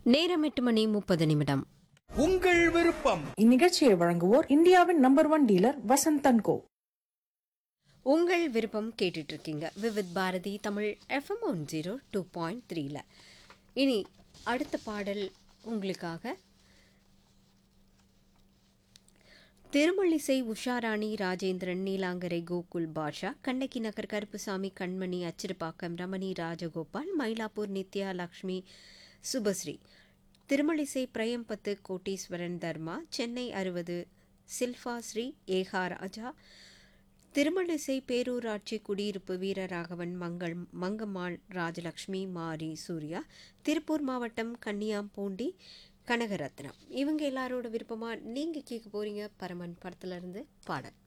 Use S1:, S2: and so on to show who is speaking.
S1: நேரம் எட்டு மணி முப்பது நிமிடம்
S2: உங்கள் விருப்பம்
S3: இந்நிகழ்ச்சியை வழங்குவோர் இந்தியாவின் number one dealer Vasanth and Co
S1: உங்கள் விருப்பம் கேட்டுட்டு இருக்கீங்க Vividh Bharati Tamil FM one zero two point த்ரீல இனி அடுத்த பாடல் உங்களுக்காக திருமழிசை உஷாராணி ராஜேந்திரன் நீலாங்கரை கோகுல் பாஷா கண்ணகி நகர் கருப்புசாமி கண்மணி அச்சிறுபாக்கம் ரமணி ராஜகோபால் மயிலாப்பூர் நித்யா லக்ஷ்மி சுபஸ்ரீ திருமழிசை பிரயம்பத்து கோட்டீஸ்வரன் தர்மா சென்னை அறுபது சில்ஃபா ஸ்ரீ ஏகா ராஜா திருமழிசை பேரூராட்சி குடியிருப்பு வீரராகவன் மங்கள் மங்கம்மாள் ராஜலக்ஷ்மி மாரி சூர்யா திருப்பூர் மாவட்டம் கன்னியாம்பூண்டி கனகரத்னம் இவங்க எல்லாரோட விருப்பமா நீங்க கேட்க போறீங்க பரமன் படத்துல இருந்து பாடல்